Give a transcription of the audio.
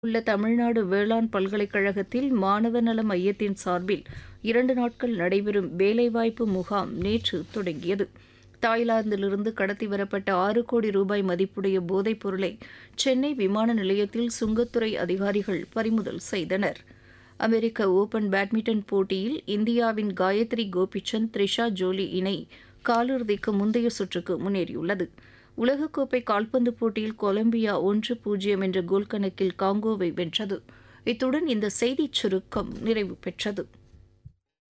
உள்ள தமிழ்நாடு வேளாண் பல்கலைக்கழகத்தில் மாணவ நல மையத்தின் சார்பில் இரண்டு நாட்கள் நடைபெறும் வேலைவாய்ப்பு முகாம் நேற்று தொடங்கியது தாய்லாந்திலிருந்து கடத்தி வரப்பட்ட ஆறு கோடி ரூபாய் மதிப்புடைய போதைப் பொருளை சென்னை விமான நிலையத்தில் சுங்கத்துறை அதிகாரிகள் பறிமுதல் செய்தனர் அமெரிக்க ஒபன் பேட்மிண்டன் போட்டியில் இந்தியாவின் காயத்ரி கோபிசந்த் த்ரிஷா ஜோலி இணை காலிறுதிக்கு முந்தைய சுற்றுக்கு முன்னேறியுள்ளது உலகக்கோப்பை கால்பந்து போட்டியில் கொலம்பியா ஒன்று பூஜ்ஜியம் என்ற கோல் கணக்கில் காங்கோவை வென்றது இத்துடன் இந்த செய்திச் சுருக்கம் நிறைவு பெற்றது